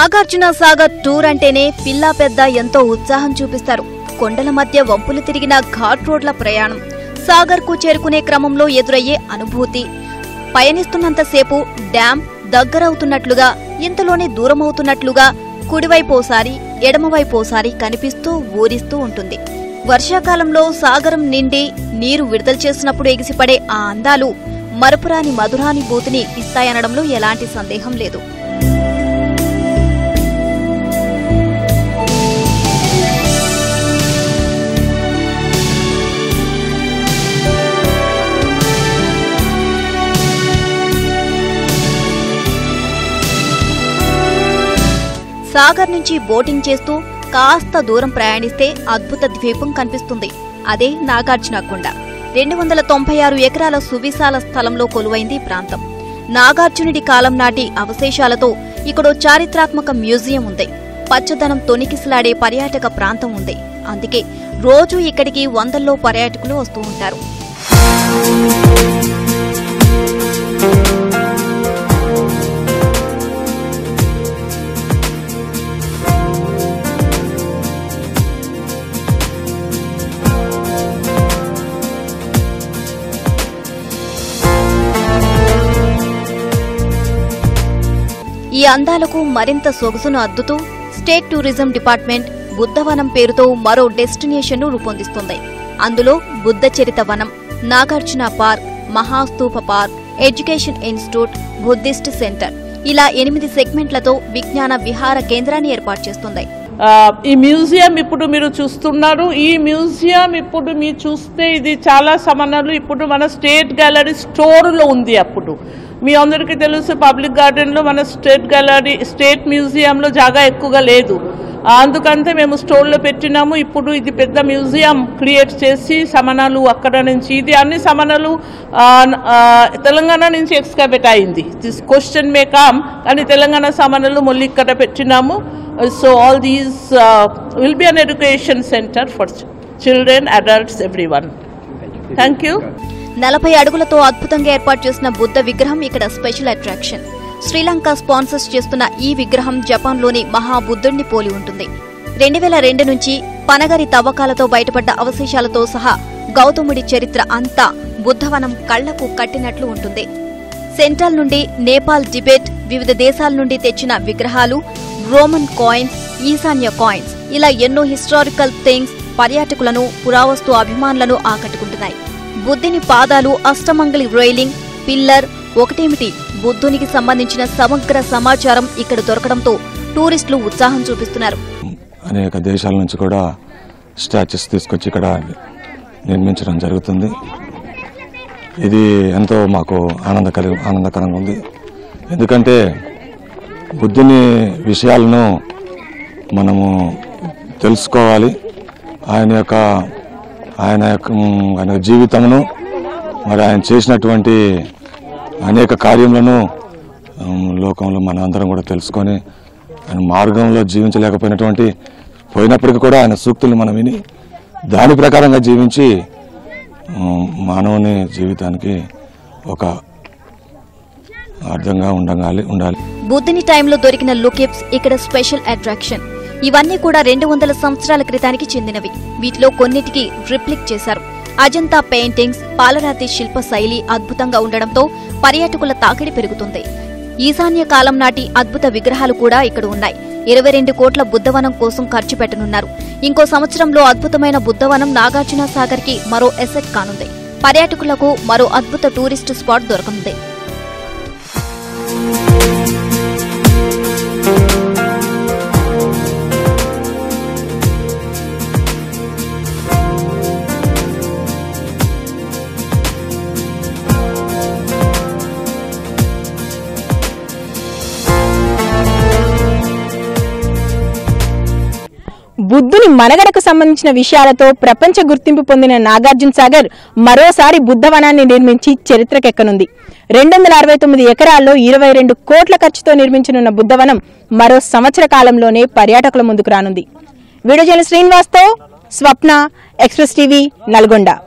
Nagarjuna Sagar tour అంటేనే పిల్లా పెద్ద ఎంతో ఉత్సాహం చూపిస్తారు కొండల మధ్య వంపులు తిరిగిన ఘాట్ రోడ్ల ప్రయాణం సాగర్ కు చేరుకునే క్రమంలో ఎదురయ్యే అనుభూతి పయనిస్తున్నంతసేపు డ్యాం దగ్గరవుతున్నట్లుగా ఇంతలోనే దూరమవుతున్నట్లుగా కుడివైపోసారి ఎడమవైపోసారి కనిపిస్తూ ఊరిస్తూ ఉంటుంది వర్షాకాలంలో సాగరం నిండి నీరు విడుదల చేసినప్పుడు ఎగిసిపడే ఆ అందాలు మరపురాని మధురానుభూతిని ఇస్తాయనడంలో ఎలాంటి సందేహం లేదు సాగర్ నుంచి బోటింగ్ చేస్తూ కాస్త దూరం ప్రయాణిస్తే అద్భుత ద్వీపం కనిపిస్తుంది అదే నాగార్జునకొండ రెండు వందల తొంభై ఆరు ఎకరాల సువిశాల స్థలంలో కొలువైంది ఈ ప్రాంతం నాగార్జునుడి కాలం నాటి అవశేషాలతో ఇక్కడో చారిత్రాత్మక మ్యూజియం ఉంది పచ్చదనం తొణికిసలాడే పర్యాటక ప్రాంతం ఉంది అందుకే రోజూ ఇక్కడికి వందల్లో పర్యాటకులు వస్తూ ఉంటారు ఈ అందాలకు మరింత సొగసును అద్దుతూ స్టేట్ టూరిజం డిపార్ట్మెంట్ బుద్ధవనం పేరుతో మరో డెస్టినేషన్ ను రూపొందిస్తుంది అందులో Buddha Charita Vanam Nagarjuna park Mahastupa park education institute Buddhist centre ఇలా ఎనిమిది సెగ్మెంట్లతో విజ్ఞాన విహార కేంద్రాన్ని ఏర్పాటు చేస్తుంది ఆ, ఈ మ్యూజియం ఇప్పుడు మీరు చూస్తున్నారు ఈ మ్యూజియం ఇప్పుడు మీరు చూస్తే ఇది చాలా సమన్వయాలు ఇప్పుడు మన స్టేట్ గ్యాలరీ స్టోర్లో ఉంది అప్పుడు మీ అందరికీ తెలుసు పబ్లిక్ గార్డెన్లో మన స్టేట్ గ్యాలరీ స్టేట్ మ్యూజియంలో జాగా ఎక్కువగా లేదు ఆ, అందుకంతే మేము స్టోర్లో పెట్టినాము ఇప్పుడు ఇది పెద్ద మ్యూజియం క్రియేట్ చేసి సమనాలు అక్కడ నుంచి ఇది అన్ని సమనాలు ఆ, ఆ, తెలంగాణ నుంచి ఎక్స్కబెట్ అయింది దిస్ క్వశ్చన్ మే కామ్ కానీ తెలంగాణ సమనాలు మళ్ళీ ఇక్కడ పెట్టినాము so all these uh, will be an education center for ch- children adults everyone thank you నలభై అడుగులతో అద్భుతంగా ఏర్పాటు చేసిన బుద్ధ విగ్రహం ఇక్కడ స్పెషల్ అట్రాక్షన్ శ్రీలంక స్పాన్సర్స్ చేస్తున్న ఈ విగ్రహం జపాన్లోని మహాబుద్ధుడిని పోలి ఉంటుంది రెండు వేల రెండు నుంచి పనగరి తవ్వకాలతో బయటపడ్డ అవశేషాలతో సహా గౌతముడి చరిత్ర అంతా బుద్ధవనం కళ్లకు కట్టినట్లు ఉంటుంది సెంట్రల్ నుండి నేపాల్ టిబెట్ వివిధ దేశాల నుండి తెచ్చిన విగ్రహాలు రోమన్ కాయిన్స్ ఈశాన్య కాయిన్స్ ఇలా ఎన్నో హిస్టారికల్ థింగ్స్ పర్యాటకులను పురావస్తు అభిమానులను ఆకట్టుకుంటున్నాయి బుద్ధుని పాదాలు అష్టమంగళి రైలింగ్ పిల్లర్ ఒకటేమిటి బుద్ధునికి సంబంధించిన సమగ్ర సమాచారం ఇక్కడ దొరకడంతో టూరిస్టులు ఉత్సాహం చూపిస్తున్నారు అనేక దేశాల నుంచి కూడా స్టాచ్యూస్ తీసుకొచ్చి ఇక్కడ నిర్మించడం జరుగుతుంది ఇది ఎంతో మాకు ఆనందకర ఆనందకరంగా ఉంది ఎందుకంటే బుద్ధుని విషయాలను మనము తెలుసుకోవాలి ఆయన యొక్క ఆయన యొక్క ఉమ్, ఆయన జీవితమును మరి ఆయన చేసినటువంటి అనేక కార్యములను ఉమ్, లోకంలో మన అందరం కూడా తెలుసుకొని ఆయన మార్గంలో జీవించలేకపోయినటువంటి పోయినప్పటికీ కూడా ఆయన సూక్తులు మనం విని దాని ప్రకారంగా జీవించి ఉమ్, మానవుని జీవితానికి ఒక అర్థంగా ఉండాలి ఉండాలి బుద్ధుని టైంలో దొరికిన లుకిప్స్ ఇక్కడ స్పెషల్ అట్రాక్షన్ ఇవన్నీ కూడా రెండు వందల సంవత్సరాల క్రితానికి చెందినవి వీటిలో కొన్నిటికి రిప్లిక్ చేశారు అజంతా పెయింటింగ్స్ పాలరాతి శిల్ప శైలి అద్భుతంగా ఉండడంతో పర్యాటకుల తాకిడి పెరుగుతుంది ఈశాన్య కాలం నాటి అద్భుత విగ్రహాలు కూడా ఇక్కడ ఉన్నాయి ఇరవై రెండు కోట్ల బుద్ధవనం కోసం ఖర్చు పెట్టనున్నారు ఇంకో సంవత్సరంలో అద్భుతమైన బుద్ధవనం నాగార్జున సాగర్ కి మరో ఎసెట్ కానుంది పర్యాటకులకు మరో అద్భుత టూరిస్టు స్పాట్ దొరకనుంది బుద్ధుని మనగడకు సంబంధించిన విషయాలతో ప్రపంచ గుర్తింపు పొందిన నాగార్జున సాగర్ మరోసారి బుద్ధవనాన్ని నిర్మించి చరిత్రకెక్కనుంది రెండు వందల అరవై తొమ్మిది ఎకరాల్లో ఇరవై రెండు కోట్ల ఖర్చుతో నిర్మించనున్న బుద్ధవనం మరో సంవత్సర కాలంలోనే పర్యాటకుల ముందుకు రానుంది వీడియో జర్నలిస్ట్ శ్రీనివాస్తో స్వప్న ఎక్స్ప్రెస్ టీవీ నల్గొండ